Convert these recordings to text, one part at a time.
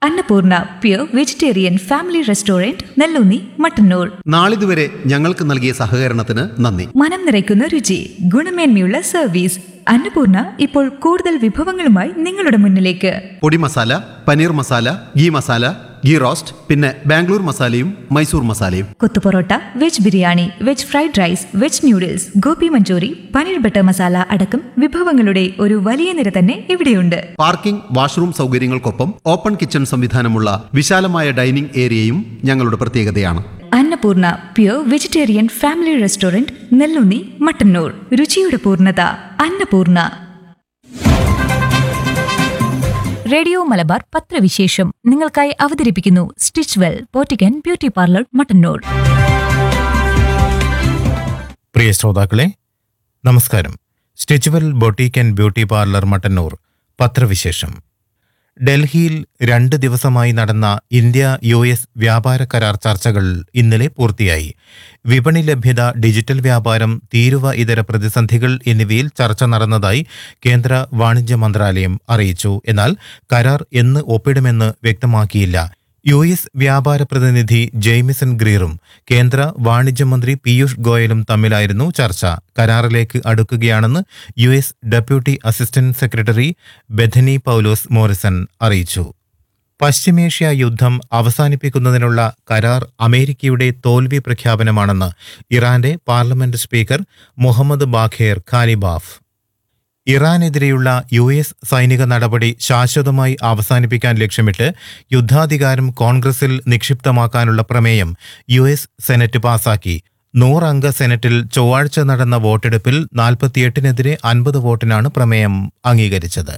Annapurna pure vegetarian family restaurant Nelloonni Mattannur നാളിതുവരെ ഞങ്ങൾക്ക് നൽകിയ സഹകരണത്തിന് നന്ദി മനം നിറയ്ക്കുന്ന രുചി ഗുണമേന്മയുള്ള സർവീസ് അന്നപൂർണ ഇപ്പോൾ കൂടുതൽ വിഭവങ്ങളുമായി നിങ്ങളുടെ മുന്നിലേക്ക് പൊടി masala paneer masala ghee masala ghee roast പിന്നെ ബാംഗ്ലൂർ മസാലയും മൈസൂർ മസാലയും കൊത്തുപൊറോട്ട veg biryani veg fried rice veg noodles gobi Manchurian paneer butter masala അടക്കം വിഭവങ്ങളുടെ ഒരു വലിയ നിര തന്നെ ഇവിടെയുണ്ട് പാർക്കിംഗ് വാഷ്റൂം സൗകര്യങ്ങൾക്കൊപ്പം ഓപ്പൺ കിച്ചൺ സംവിധാനമുള്ള വിശാലമായ ഡൈനിംഗ് ഏരിയയും ഞങ്ങളുടെ പ്രത്യേകതയാണ് Annapurna pure vegetarian family restaurant Nellunni Mattannur രുചിയുടെ പൂർണ്ണത അന്നപൂർണ റേഡിയോ മലബാർ പത്രവിശേഷം നിങ്ങൾക്കായി അവതരിപ്പിക്കുന്നു സ്റ്റിച്ച് വെൽ പോറ്റിക്കൻ ബ്യൂട്ടി പാർലർ മട്ടന്നൂർ പ്രിയ ശ്രോതാക്കളെ നമസ്കാരം stitch well boutique and beauty parlour Mattannur പത്രവിശേഷം ഡൽഹിയിൽ രണ്ട് ദിവസമായി നടന്ന ഇന്ത്യ യു എസ് വ്യാപാര കരാർ ചർച്ചകൾ ഇന്നലെ പൂർത്തിയായി വിപണി ലഭ്യത ഡിജിറ്റൽ വ്യാപാരം തീരുവ ഇതര പ്രതിസന്ധികൾ എന്നിവയിൽ ചർച്ച നടന്നതായി കേന്ദ്ര വാണിജ്യ മന്ത്രാലയം അറിയിച്ചു എന്നാൽ കരാർ എന്ന് ഒപ്പിടുമെന്ന് വ്യക്തമാക്കിയില്ല യു എസ് വ്യാപാര പ്രതിനിധി ജെയ്മിസൺ ഗ്രീറും കേന്ദ്ര വാണിജ്യമന്ത്രി പീയൂഷ് ഗോയലും തമ്മിലായിരുന്നു ചർച്ച കരാറിലേക്ക് അടുക്കുകയാണെന്ന് U S deputy assistant secretary Bethany Poulos Morrison അറിയിച്ചു പശ്ചിമേഷ്യ യുദ്ധം അവസാനിപ്പിക്കുന്നതിനുള്ള കരാർ അമേരിക്കയുടെ തോൽവി പ്രഖ്യാപനമാണെന്ന് ഇറാന്റെ parliament speaker Muhammad Bagher Ghalibaf ഇറാനെതിരെയുള്ള യു എസ് സൈനിക നടപടി ശാശ്വതമായി അവസാനിപ്പിക്കാൻ ലക്ഷ്യമിട്ട് യുദ്ധാധികാരം കോൺഗ്രസിൽ നിക്ഷിപ്തമാക്കാനുള്ള പ്രമേയം യു എസ് സെനറ്റ് പാസാക്കി നൂറംഗ സെനറ്റിൽ ചൊവ്വാഴ്ച നടന്ന വോട്ടെടുപ്പിൽ നാൽപ്പത്തിയെട്ടിനെതിരെ അൻപത് വോട്ടിനാണ് പ്രമേയം അംഗീകരിച്ചത്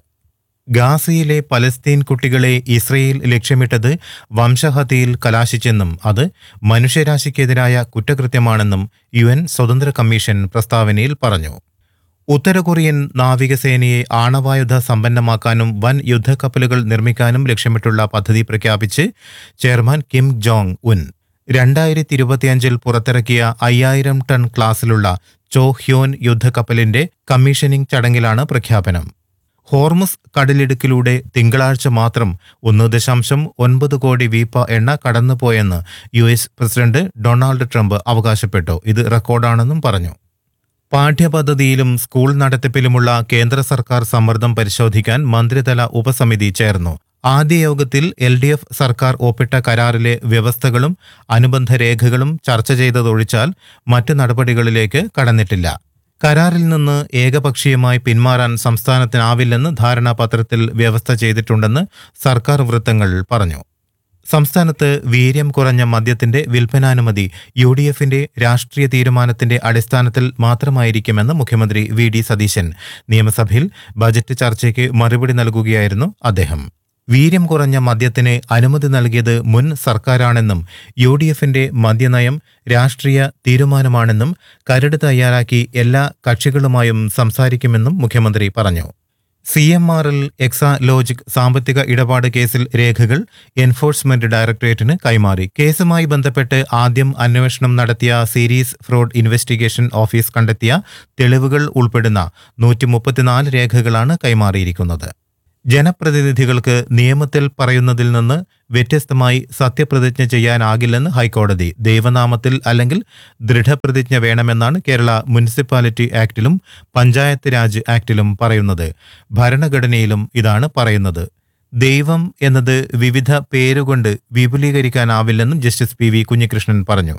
ഗാസയിലെ പലസ്തീൻ കുട്ടികളെ ഇസ്രയേൽ ലക്ഷ്യമിട്ടത് വംശഹത്യയിൽ കലാശിച്ചെന്നും അത് മനുഷ്യരാശിക്കെതിരായ കുറ്റകൃത്യമാണെന്നും യു എൻ സ്വതന്ത്ര കമ്മീഷൻ പ്രസ്താവനയിൽ പറഞ്ഞു ഉത്തര കൊറിയൻ നാവികസേനയെ ആണവായുധ സമ്പന്നമാക്കാനും വൻ യുദ്ധക്കപ്പലുകൾ നിർമ്മിക്കാനും ലക്ഷ്യമിട്ടുള്ള പദ്ധതി പ്രഖ്യാപിച്ച് ചെയർമാൻ കിം ജോങ് ഉൻ രണ്ടായിരത്തി ഇരുപത്തിയഞ്ചിൽ പുറത്തിറക്കിയ അയ്യായിരം ടൺ ക്ലാസ്സിലുള്ള ചോ ഹ്യോൻ യുദ്ധക്കപ്പലിന്റെ കമ്മീഷനിംഗ് ചടങ്ങിലാണ് പ്രഖ്യാപനം ഹോർമുസ് കടലിടുക്കിലൂടെ തിങ്കളാഴ്ച മാത്രം ഒന്ന് ദശാംശം ഒൻപത് കോടി വീപ്പ എണ്ണ കടന്നുപോയെന്ന് U S president Donald Trump അവകാശപ്പെട്ടു ഇത് റെക്കോർഡാണെന്നും പറഞ്ഞു പാഠ്യപദ്ധതിയിലും സ്കൂൾ നടത്തിപ്പിലുമുള്ള കേന്ദ്ര സർക്കാർ സമ്മർദ്ദം പരിശോധിക്കാൻ മന്ത്രിതല ഉപസമിതി ചേർന്നു ആദ്യ യോഗത്തിൽ എൽ ഡി എഫ് സർക്കാർ ഒപ്പിട്ട കരാറിലെ വ്യവസ്ഥകളും അനുബന്ധ രേഖകളും ചർച്ച ചെയ്തതൊഴിച്ചാൽ മറ്റ് നടപടികളിലേക്ക് കടന്നിട്ടില്ല കരാറിൽ നിന്ന് ഏകപക്ഷീയമായി പിന്മാറാൻ സംസ്ഥാനത്തിനാവില്ലെന്ന് ധാരണാപത്രത്തിൽ വ്യവസ്ഥ ചെയ്തിട്ടുണ്ടെന്ന് സർക്കാർ വൃത്തങ്ങൾ പറഞ്ഞു സംസ്ഥാനത്ത് വീര്യം കുറഞ്ഞ മദ്യത്തിന്റെ വിൽപ്പനാനുമതി യു ഡി എഫിന്റെ രാഷ്ട്രീയ തീരുമാനത്തിന്റെ അടിസ്ഥാനത്തിൽ മാത്രമായിരിക്കുമെന്ന് മുഖ്യമന്ത്രി വി ഡി സതീശൻ നിയമസഭയിൽ ബജറ്റ് ചർച്ചയ്ക്ക് മറുപടി നൽകുകയായിരുന്നു അദ്ദേഹം വീര്യം കുറഞ്ഞ മദ്യത്തിന് അനുമതി നൽകിയത് മുൻ സർക്കാരാണെന്നും യു ഡി എഫിന്റെ മദ്യനയം രാഷ്ട്രീയ തീരുമാനമാണെന്നും കരട് തയ്യാറാക്കി എല്ലാ കക്ഷികളുമായും സംസാരിക്കുമെന്നും മുഖ്യമന്ത്രി പറഞ്ഞു C M R L Exalogic സാമ്പത്തിക ഇടപാട് കേസിൽ രേഖകൾ എൻഫോഴ്സ്മെന്റ് ഡയറക്ടറേറ്റിന് കൈമാറി കേസുമായി ബന്ധപ്പെട്ട് ആദ്യം അന്വേഷണം നടത്തിയ സീരീസ് ഫ്രോഡ് ഇൻവെസ്റ്റിഗേഷൻ ഓഫീസ് കണ്ടെത്തിയ തെളിവുകൾ ഉൾപ്പെടുന്ന നൂറ്റി മുപ്പത്തിനാല് രേഖകളാണ് കൈമാറിയിരിക്കുന്നത് ജനപ്രതിനിധികൾക്ക് നിയമത്തിൽ പറയുന്നതിൽ നിന്ന് വ്യത്യസ്തമായി സത്യപ്രതിജ്ഞ ചെയ്യാനാകില്ലെന്ന് ഹൈക്കോടതി ദൈവനാമത്തിൽ അല്ലെങ്കിൽ ദൃഢപ്രതിജ്ഞ വേണമെന്നാണ് കേരള മുനിസിപ്പാലിറ്റി ആക്ടിലും പഞ്ചായത്ത് രാജ് ആക്ടിലും പറയുന്നത് ഭരണഘടനയിലും ഇതാണ് പറയുന്നത് ദൈവം എന്നത് വിവിധ പേരുകൊണ്ട് വിപുലീകരിക്കാനാവില്ലെന്നും ജസ്റ്റിസ് പി വി കുഞ്ഞികൃഷ്ണൻ പറഞ്ഞു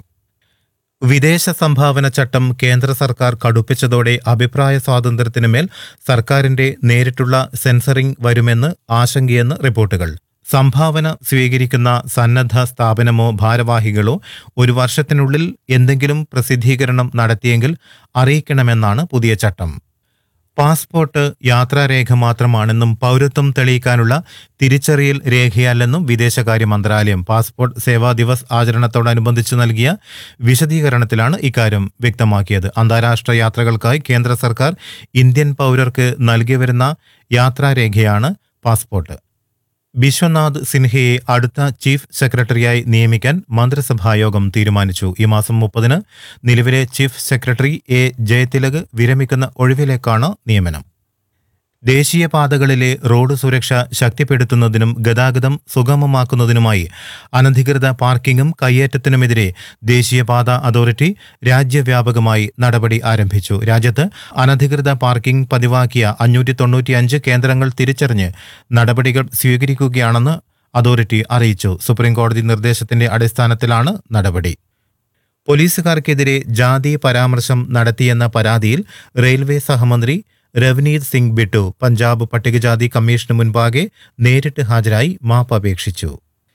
വിദേശ സംഭാവന ചട്ടം കേന്ദ്ര സർക്കാർ കടുപ്പിച്ചതോടെ അഭിപ്രായ സ്വാതന്ത്ര്യത്തിന് മേൽ സർക്കാരിന്റെ നേരിട്ടുള്ള സെൻസറിംഗ് വരുമെന്ന് ആശങ്കയെന്ന് റിപ്പോർട്ടുകൾ സംഭാവന സ്വീകരിക്കുന്ന സന്നദ്ധ സ്ഥാപനമോ ഭാരവാഹികളോ ഒരു വർഷത്തിനുള്ളിൽ എന്തെങ്കിലും പ്രസിദ്ധീകരണം നടത്തിയെങ്കിൽ അറിയിക്കണമെന്നാണ് പുതിയ ചട്ടം പാസ്പോർട്ട് യാത്രാരേഖ മാത്രമാണെന്നും പൗരത്വം തെളിയിക്കാനുള്ള തിരിച്ചറിയൽ രേഖയല്ലെന്നും വിദേശകാര്യ മന്ത്രാലയം പാസ്പോർട്ട് സേവാ ദിവസ് ആചരണത്തോടനുബന്ധിച്ച് നൽകിയ വിശദീകരണത്തിലാണ് ഇക്കാര്യം വ്യക്തമാക്കിയത് അന്താരാഷ്ട്ര യാത്രകൾക്കായി കേന്ദ്ര സർക്കാർ ഇന്ത്യൻ പൗരർക്ക് നൽകി വരുന്ന യാത്രാരേഖയാണ് പാസ്പോർട്ട് ബിശ്വനാഥ് സിൻഹയെ അടുത്ത ചീഫ് സെക്രട്ടറിയായി നിയമിക്കാൻ മന്ത്രിസഭായോഗം തീരുമാനിച്ചു ഈ മാസം മുപ്പതിന് നിലവിലെ ചീഫ് സെക്രട്ടറി എ ജയതിലക് വിരമിക്കുന്ന ഒഴിവിലേക്കാണ് നിയമനം ദേശീയപാതകളിലെ റോഡ് സുരക്ഷ ശക്തിപ്പെടുത്തുന്നതിനും ഗതാഗതം സുഗമമാക്കുന്നതിനുമായി അനധികൃത പാർക്കിംഗും കയ്യേറ്റത്തിനുമെതിരെ ദേശീയപാത അതോറിറ്റി രാജ്യവ്യാപകമായി നടപടി ആരംഭിച്ചു രാജ്യത്ത് അനധികൃത പാർക്കിംഗ് പതിവാക്കിയ അഞ്ഞൂറ്റി തൊണ്ണൂറ്റിയഞ്ച് കേന്ദ്രങ്ങൾ തിരിച്ചറിഞ്ഞ് നടപടികൾ സ്വീകരിക്കുകയാണെന്ന് അതോറിറ്റി അറിയിച്ചു സുപ്രീംകോടതി നിർദ്ദേശത്തിന്റെ അടിസ്ഥാനത്തിലാണ് നടപടി പോലീസുകാർക്കെതിരെ ജാതി പരാമർശം നടത്തിയെന്ന പരാതിയിൽ റെയിൽവേ സഹമന്ത്രി രവനീത് സിംഗ് ബിട്ടു പഞ്ചാബ് പട്ടികജാതി കമ്മീഷന് മുൻപാകെ നേരിട്ട് ഹാജരായി മാപ്പ് അപേക്ഷിച്ചു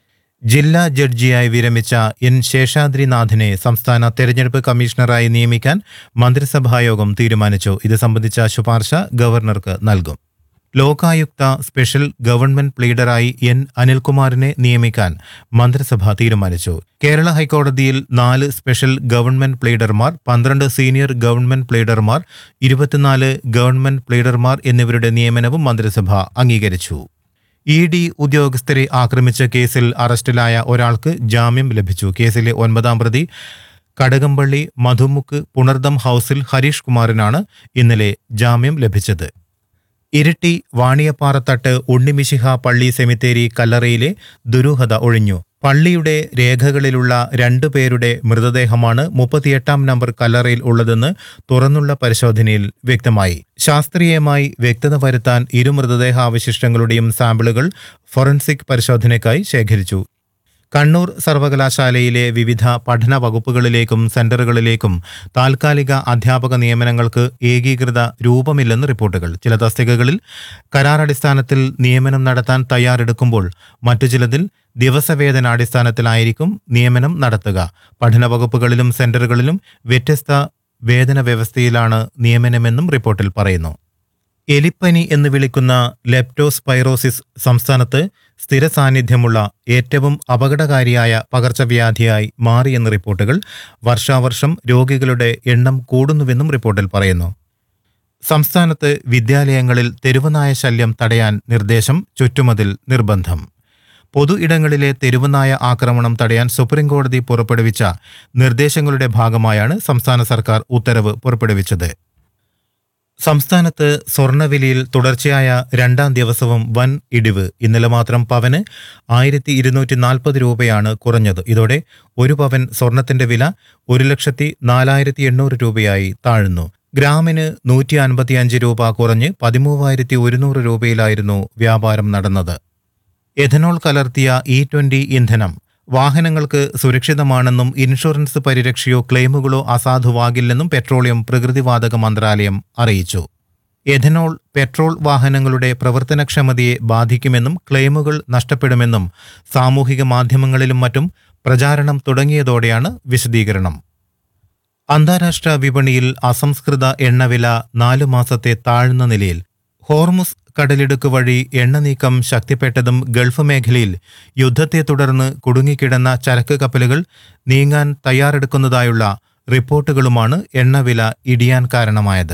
ജില്ലാ ജഡ്ജിയായി വിരമിച്ച എൻ ശേഷാദ്രിനാഥിനെ സംസ്ഥാന തെരഞ്ഞെടുപ്പ് കമ്മീഷണറായി നിയമിക്കാൻ മന്ത്രിസഭായോഗം തീരുമാനിച്ചു ഇത് സംബന്ധിച്ച ശുപാർശ ഗവർണർക്ക് നൽകും ലോകായുക്ത സ്പെഷ്യൽ ഗവൺമെന്റ് പ്ലീഡറായി എൻ അനിൽകുമാറിനെ നിയമിക്കാൻ മന്ത്രിസഭ തീരുമാനിച്ചു കേരള ഹൈക്കോടതിയിൽ നാല് സ്പെഷ്യൽ ഗവൺമെന്റ് പ്ലീഡർമാർ പന്ത്രണ്ട് സീനിയർ ഗവൺമെന്റ് പ്ലീഡർമാർ ഇരുപത്തിനാല് ഗവൺമെന്റ് പ്ലീഡർമാർ എന്നിവരുടെ നിയമനവും മന്ത്രിസഭ അംഗീകരിച്ചു ഇ ഡി ഉദ്യോഗസ്ഥരെ ആക്രമിച്ച കേസിൽ അറസ്റ്റിലായ ഒരാൾക്ക് ജാമ്യം ലഭിച്ചു കേസിലെ ഒൻപതാം പ്രതി കടകംപള്ളി മധുമുക്ക് പുണർദം ഹൌസിൽ ഹരീഷ് കുമാറിനാണ് ഇന്നലെ ജാമ്യം ലഭിച്ചത് ഇരിട്ടി വാണിയപ്പാറത്തട്ട് ഉണ്ണിമിശിഹ പള്ളി സെമിത്തേരി കല്ലറയിലെ ദുരൂഹത ഒഴിഞ്ഞു പള്ളിയുടെ രേഖകളിലുള്ള രണ്ടു പേരുടെ മൃതദേഹമാണ് മുപ്പത്തിയെട്ടാം നമ്പർ കല്ലറയിൽ ഉള്ളതെന്ന് തുറന്നുള്ള പരിശോധനയിൽ വ്യക്തമായി ശാസ്ത്രീയമായി വ്യക്തത വരുത്താൻ ഇരു മൃതദേഹാവശിഷ്ടങ്ങളുടെയും സാമ്പിളുകൾ ഫോറൻസിക് പരിശോധനയ്ക്കായി ശേഖരിച്ചു കണ്ണൂർ സർവകലാശാലയിലെ വിവിധ പഠന വകുപ്പുകളിലേക്കും സെന്ററുകളിലേക്കും താൽക്കാലിക അധ്യാപക നിയമനങ്ങൾക്ക് ഏകീകൃത രൂപമില്ലെന്ന് റിപ്പോർട്ടുകൾ ചില തസ്തികകളിൽ കരാറടിസ്ഥാനത്തിൽ നിയമനം നടത്താൻ തയ്യാറെടുക്കുമ്പോൾ മറ്റു ചിലതിൽ ദിവസവേതനാടിസ്ഥാനത്തിലായിരിക്കും നിയമനം നടത്തുക പഠന വകുപ്പുകളിലും സെന്ററുകളിലും വ്യത്യസ്ത വേതന വ്യവസ്ഥയിലാണ് നിയമനമെന്നും റിപ്പോർട്ടിൽ പറയുന്നു എലിപ്പനി എന്ന് വിളിക്കുന്ന ലെപ്റ്റോസ്പൈറോസിസ് സംസ്ഥാനത്ത് സ്ഥിര സാന്നിധ്യമുള്ള ഏറ്റവും അപകടകാരിയായ പകർച്ചവ്യാധിയായി മാറിയെന്ന് റിപ്പോർട്ടുകൾ വർഷാവർഷം രോഗികളുടെ എണ്ണം കൂടുന്നുവെന്നും റിപ്പോർട്ടിൽ പറയുന്നു സംസ്ഥാനത്ത് വിദ്യാലയങ്ങളിൽ തെരുവുനായ ശല്യം തടയാൻ നിർദ്ദേശം ചുറ്റുമതിൽ നിർബന്ധം പൊതു ഇടങ്ങളിലെ തെരുവുനായ ആക്രമണം തടയാൻ സുപ്രീംകോടതി പുറപ്പെടുവിച്ച നിർദ്ദേശങ്ങളുടെ ഭാഗമായാണ് സംസ്ഥാന സർക്കാർ ഉത്തരവ് പുറപ്പെടുവിച്ചത് സംസ്ഥാനത്ത് സ്വർണ്ണവിലയിൽ തുടർച്ചയായ രണ്ടാം ദിവസവും വൻ ഇടിവ് ഇന്നലെ മാത്രം പവന് ആയിരത്തി ഇരുന്നൂറ്റി നാൽപ്പത് രൂപയാണ് കുറഞ്ഞത് ഇതോടെ ഒരു പവൻ സ്വർണത്തിന്റെ വില ഒരു ലക്ഷത്തി നാലായിരത്തി എണ്ണൂറ് രൂപയായി താഴ്ന്നു ഗ്രാമിന് നൂറ്റി അൻപത്തിയഞ്ച് രൂപ കുറഞ്ഞ് പതിമൂവായിരത്തി ഒരുന്നൂറ് രൂപയിലായിരുന്നു വ്യാപാരം നടന്നത് എഥനോൾ കലർത്തിയ ഇ ട്വന്റി ഇന്ധനം വാഹനങ്ങൾക്ക് സുരക്ഷിതമാണെന്നും ഇൻഷുറൻസ് പരിരക്ഷയോ ക്ലെയിമുകളോ അസാധുവാകില്ലെന്നും പെട്രോളിയം പ്രകൃതിവാതക മന്ത്രാലയം അറിയിച്ചു എഥനോൾ പെട്രോൾ വാഹനങ്ങളുടെ പ്രവർത്തനക്ഷമതയെ ബാധിക്കുമെന്നും ക്ലെയിമുകൾ നഷ്ടപ്പെടുമെന്നും സാമൂഹിക മാധ്യമങ്ങളിലും മറ്റും പ്രചാരണം തുടങ്ങിയതോടെയാണ് വിശദീകരണം അന്താരാഷ്ട്ര വിപണിയിൽ അസംസ്കൃത എണ്ണവില നാലു മാസത്തെ താഴ്ന്ന നിലയിൽ ഹോർമുസ് കടലിടുക്ക് വഴി എണ്ണ നീക്കം ശക്തിപ്പെട്ടതും ഗൾഫ് മേഖലയിൽ യുദ്ധത്തെ തുടർന്ന് കുടുങ്ങിക്കിടന്ന ചരക്ക് കപ്പലുകൾ നീങ്ങാൻ തയ്യാറെടുക്കുന്നതായുള്ള റിപ്പോർട്ടുകളുമാണ് എണ്ണവില ഇടിയാൻ കാരണമായത്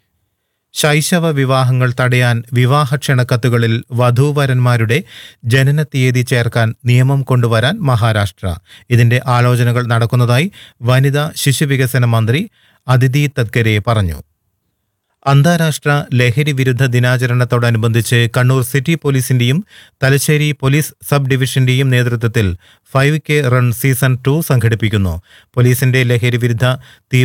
ശൈശവ വിവാഹങ്ങൾ തടയാൻ വിവാഹ ക്ഷണക്കത്തുകളിൽ വധൂവരന്മാരുടെ ജനന തീയതി ചേർക്കാൻ നിയമം കൊണ്ടുവരാൻ മഹാരാഷ്ട്ര ഇതിന്റെ ആലോചനകൾ നടക്കുന്നതായി വനിതാ ശിശുവികസന മന്ത്രി അദിതി തത്കരെ പറഞ്ഞു അന്താരാഷ്ട്ര ലഹരി വിരുദ്ധ ദിനാചരണത്തോടനുബന്ധിച്ച് കണ്ണൂർ സിറ്റി പോലീസിന്റെയും തലശ്ശേരി പോലീസ് സബ് ഡിവിഷന്റെയും നേതൃത്വത്തിൽ five K run season two സംഘടിപ്പിക്കുന്നു പോലീസിന്റെ ലഹരി വിരുദ്ധ തീവ്ര